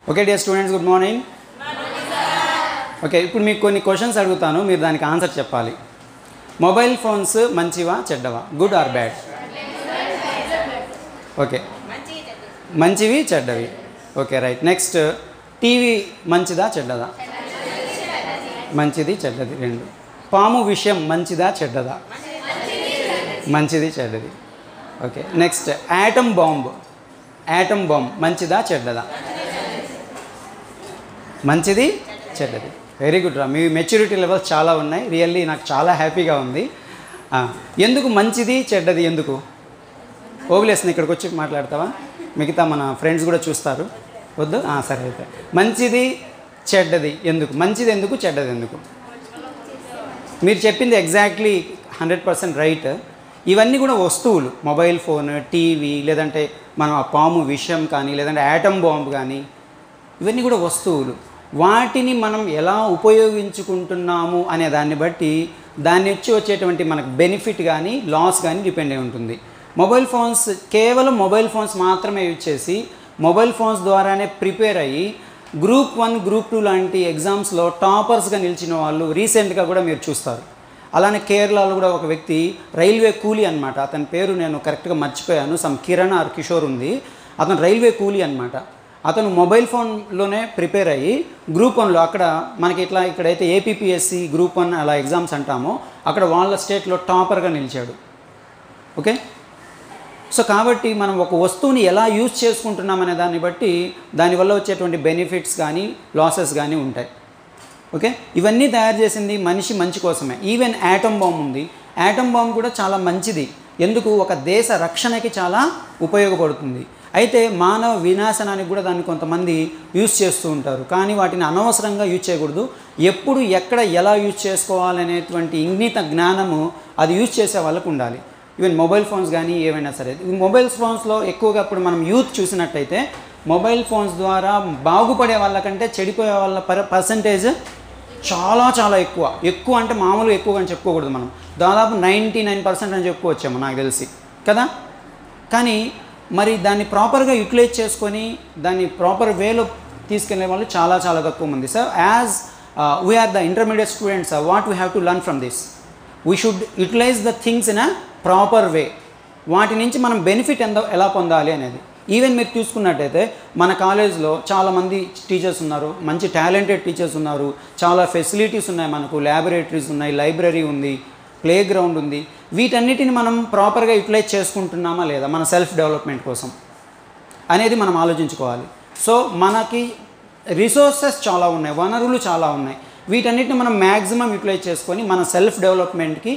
okay dear students good morning okay ఇప్పుడు మీకు కొన్ని క్వశ్చన్స్ అడుగుతాను మీరు దానికి ఆన్సర్ చెప్పాలి మొబైల్ ఫోన్స్ మంచివా చెడ్డవా గుడ్ ఆర్ బ్యాడ్ ఓకే మంచివి చెడ్డవి ఓకే రైట్ నెక్స్ట్ టీవీ మంచిదా చెడ్డదా మంచిది చెడ్డది రెండు పాము విషయం మంచిదా చెడ్డదా మంచిది చెడ్డది okay next atom bomb atom bomb మంచిదా చెడ్డదా మంచిది చెడ్డది వెరీ గుడ్ రా మీ మెచ్యూరిటీ లెవెల్స్ చాలా ఉన్నాయి రియల్లీ నాకు చాలా హ్యాపీగా ఉంది ఆ, ఎందుకు మంచిది చెడ్డది ఎందుకు ఓవిలేసిన ఇక్కడికి వచ్చి మాట్లాడతావా మిగతా మన ఫ్రెండ్స్ కూడా చూస్తారు వద్దు ఆ, సరే అయితే మంచిది చెడ్డది ఎందుకు మంచిది ఎందుకు చెడ్డది ఎందుకు మీరు చెప్పింది ఎగ్జాక్ట్లీ హండ్రెడ్ పర్సెంట్ రైట్ ఇవన్నీ కూడా వస్తువులు మొబైల్ ఫోన్ టీవీ లేదంటే మనం ఆ పాము విషయం కానీ లేదంటే యాటమ్ బాంబ్ కానీ ఇవన్నీ కూడా వస్తువులు వాటిని మనం ఎలా ఉపయోగించుకుంటున్నాము అనే దాన్ని బట్టి దాన్ని వచ్చి వచ్చేటువంటి మనకు బెనిఫిట్ కానీ లాస్ కానీ డిపెండ్ అయి ఉంటుంది మొబైల్ ఫోన్స్ కేవలం మొబైల్ ఫోన్స్ మాత్రమే యూజ్ చేసి మొబైల్ ఫోన్స్ ద్వారానే ప్రిపేర్ అయ్యి గ్రూప్ వన్ గ్రూప్ టూ లాంటి ఎగ్జామ్స్లో టాపర్స్గా నిలిచిన వాళ్ళు రీసెంట్గా కూడా మీరు చూస్తారు అలానే కేరళలో కూడా ఒక వ్యక్తి రైల్వే కూలీ అనమాట అతని పేరు నేను కరెక్ట్గా మర్చిపోయాను సమ్ కిరణ్ ఆర్ కిషోర్ ఉంది అతను రైల్వే కూలీ అనమాట అతను మొబైల్ ఫోన్లోనే ప్రిపేర్ అయ్యి గ్రూప్ వన్లో అక్కడ మనకి ఇట్లా ఇక్కడైతే ఏపీపీఎస్సి గ్రూప్ వన్ అలా ఎగ్జామ్స్ అంటామో అక్కడ వాళ్ళ స్టేట్లో టాపర్గా నిలిచాడు ఓకే సో కాబట్టి మనం ఒక వస్తువుని ఎలా యూజ్ చేసుకుంటున్నాం అనే దాన్ని బట్టి దానివల్ల వచ్చేటువంటి బెనిఫిట్స్ కానీ లాసెస్ కానీ ఉంటాయి ఓకే ఇవన్నీ తయారు చేసింది మనిషి మంచి కోసమే ఈవెన్ యాటమ్ బాంబ్ ఉంది యాటమ్ బాంబ్ కూడా చాలా మంచిది ఎందుకు ఒక దేశ రక్షణకి చాలా ఉపయోగపడుతుంది అయితే మానవ వినాశనానికి కూడా దాన్ని కొంతమంది యూజ్ చేస్తూ ఉంటారు కానీ వాటిని అనవసరంగా యూజ్ చేయకూడదు ఎప్పుడు ఎక్కడ ఎలా యూజ్ చేసుకోవాలనేటువంటి ఇంగిత జ్ఞానము అది యూజ్ చేసే వాళ్ళకు ఉండాలి ఈవెన్ మొబైల్ ఫోన్స్ కానీ ఏవైనా సరే ఈ మొబైల్ ఫోన్స్లో ఎక్కువగా ఇప్పుడు మనం యూత్ చూసినట్టయితే మొబైల్ ఫోన్స్ ద్వారా బాగుపడే వాళ్ళకంటే చెడిపోయే వాళ్ళ పర్ పర్సంటేజ్ చాలా చాలా ఎక్కువ ఎక్కువ అంటే మామూలుగా ఎక్కువ అని చెప్పుకోకూడదు మనం దాదాపు నైంటీ నైన్ పర్సెంట్ అని చెప్పుకోవచ్చేమో నాకు తెలిసి కదా కానీ మరి దాన్ని ప్రాపర్గా యూటిలైజ్ చేసుకొని దాన్ని ప్రాపర్ వేలో తీసుకెళ్లే వాళ్ళు చాలా చాలా తక్కువ మంది sir as we are the intermediate students what we have to learn from this we should utilise the things in a proper way వాటి నుంచి మనం బెనిఫిట్ ఎంత ఎలా పొందాలి అనేది ఈవెన్ మీరు చూసుకున్నట్టయితే మన కాలేజ్లో చాలామంది టీచర్స్ ఉన్నారు మంచి టాలెంటెడ్ టీచర్స్ ఉన్నారు చాలా ఫెసిలిటీస్ ఉన్నాయి మనకు ల్యాబొరేటరీస్ ఉన్నాయి లైబ్రరీ ఉంది ప్లే గ్రౌండ్ ఉంది వీటన్నిటిని మనం ప్రాపర్గా యూటిలైజ్ చేసుకుంటున్నామా లేదా మన సెల్ఫ్ డెవలప్మెంట్ కోసం అనేది మనం ఆలోచించుకోవాలి సో మనకి రిసోర్సెస్ చాలా ఉన్నాయి వనరులు చాలా ఉన్నాయి వీటన్నిటిని మనం మ్యాక్సిమం యూటిలైజ్ చేసుకొని మన సెల్ఫ్ డెవలప్మెంట్కి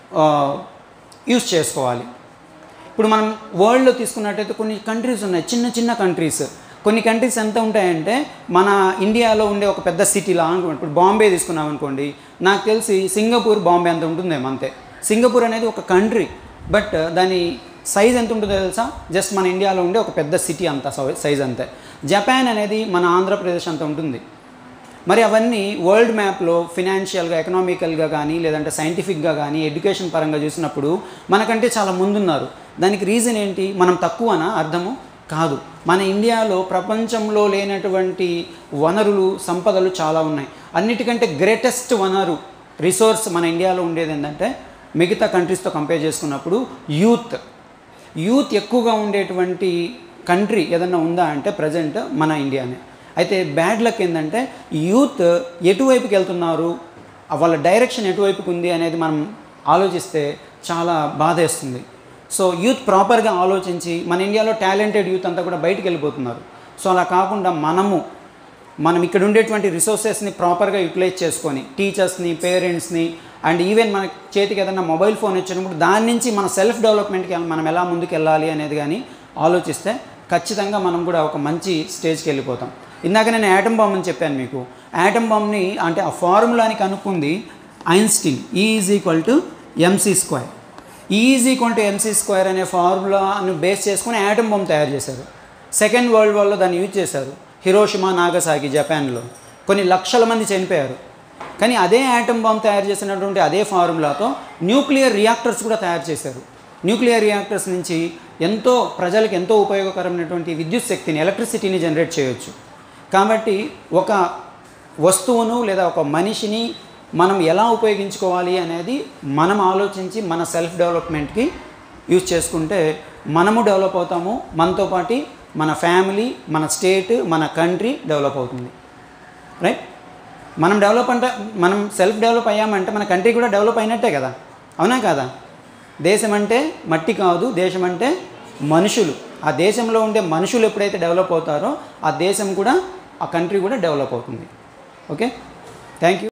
యూస్ చేసుకోవాలి ఇప్పుడు మనం వరల్డ్లో తీసుకున్నట్టయితే కొన్ని కంట్రీస్ ఉన్నాయి చిన్న చిన్న కంట్రీస్ కొన్ని కంట్రీస్ ఎంత ఉంటాయంటే మన ఇండియాలో ఉండే ఒక పెద్ద సిటీలా అనుకోండి ఇప్పుడు బాంబే తీసుకున్నాం అనుకోండి నాకు తెలిసి సింగపూర్ బాంబే అంత ఉంటుందేమో అంతే సింగపూర్ అనేది ఒక కంట్రీ బట్ దాని సైజ్ ఎంత ఉంటుందో తెలుసా జస్ట్ మన ఇండియాలో ఉండే ఒక పెద్ద సిటీ అంత సైజ్ అంతే జపాన్ అనేది మన ఆంధ్రప్రదేశ్ అంత ఉంటుంది మరి అవన్నీ వరల్డ్ మ్యాప్లో ఫినాన్షియల్గా ఎకనామికల్గా కానీ లేదంటే సైంటిఫిక్గా కానీ ఎడ్యుకేషన్ పరంగా చూసినప్పుడు మనకంటే చాలా ముందున్నారు దానికి రీజన్ ఏంటి మనం తక్కువనా అర్థము కాదు మన ఇండియాలో ప్రపంచంలో లేనటువంటి వనరులు సంపదలు చాలా ఉన్నాయి అన్నిటికంటే గ్రేటెస్ట్ వనరు రిసోర్స్ మన ఇండియాలో ఉండేది ఏంటంటే మిగతా కంట్రీస్తో కంపేర్ చేసుకున్నప్పుడు యూత్ యూత్ ఎక్కువగా ఉండేటువంటి కంట్రీ ఏదన్నా ఉందా అంటే ప్రజెంట్ మన ఇండియానే అయితే బ్యాడ్ లక్ ఏంటంటే యూత్ ఎటువైపుకి వెళ్తున్నారు వాళ్ళ డైరెక్షన్ ఎటువైపుకి ఉంది అనేది మనం ఆలోచిస్తే చాలా బాధేస్తుంది సో యూత్ ప్రాపర్గా ఆలోచించి మన ఇండియాలో టాలెంటెడ్ యూత్ అంతా కూడా బయటికి వెళ్ళిపోతున్నారు సో అలా కాకుండా మనము మనం ఇక్కడ ఉండేటువంటి రిసోర్సెస్ని ప్రాపర్గా యూటిలైజ్ చేసుకొని టీచర్స్ని పేరెంట్స్ని అండ్ ఈవెన్ మన చేతికి ఏదైనా మొబైల్ ఫోన్ ఇచ్చినప్పుడు దాని నుంచి మన సెల్ఫ్ డెవలప్మెంట్కి మనం ఎలా ముందుకు వెళ్ళాలి అనేది కానీ ఆలోచిస్తే ఖచ్చితంగా మనం కూడా ఒక మంచి స్టేజ్కి వెళ్ళిపోతాం ఇందాక నేను యాటమ్ బాంబ్ అని చెప్పాను మీకు యాటమ్ బాంబ్ని అంటే ఆ ఫార్ములాని కనుక్కుంది Einstein is equal to MC square is equal to MC square అనే ఫార్ములాను బేస్ చేసుకుని యాటమ్ బాంబ్ తయారు చేశారు సెకండ్ వరల్డ్ వార్లో దాన్ని యూజ్ చేశారు హిరోషిమా నాగసాకి జపాన్లో కొన్ని లక్షల మంది చనిపోయారు కానీ అదే యాటమ్ బాంబ్ తయారు చేసినటువంటి అదే ఫార్ములాతో న్యూక్లియర్ రియాక్టర్స్ కూడా తయారు చేశారు న్యూక్లియర్ రియాక్టర్స్ నుంచి ఎంతో ప్రజలకు ఎంతో ఉపయోగకరమైనటువంటి విద్యుత్ శక్తిని ఎలక్ట్రిసిటీని జనరేట్ చేయొచ్చు కాబట్టి ఒక వస్తువును లేదా ఒక మనిషిని మనం ఎలా ఉపయోగించుకోవాలి అనేది మనం ఆలోచించి మన సెల్ఫ్ డెవలప్మెంట్కి యూజ్ చేసుకుంటే మనము డెవలప్ అవుతాము మనతో పాటు మన ఫ్యామిలీ మన స్టేట్ మన కంట్రీ డెవలప్ అవుతుంది రైట్ మనం డెవలప్ అంటే మనం సెల్ఫ్ డెవలప్ అయ్యామంటే మన కంట్రీ కూడా డెవలప్ అయినట్టే కదా అవునా కదా దేశం అంటే మట్టి కాదు దేశం అంటే మనుషులు ఆ దేశంలో ఉండే మనుషులు ఎప్పుడైతే డెవలప్ అవుతారో ఆ దేశం కూడా ఆ కంట్రీ కూడా డెవలప్ అవుతుంది ఓకే థ్యాంక్ యూ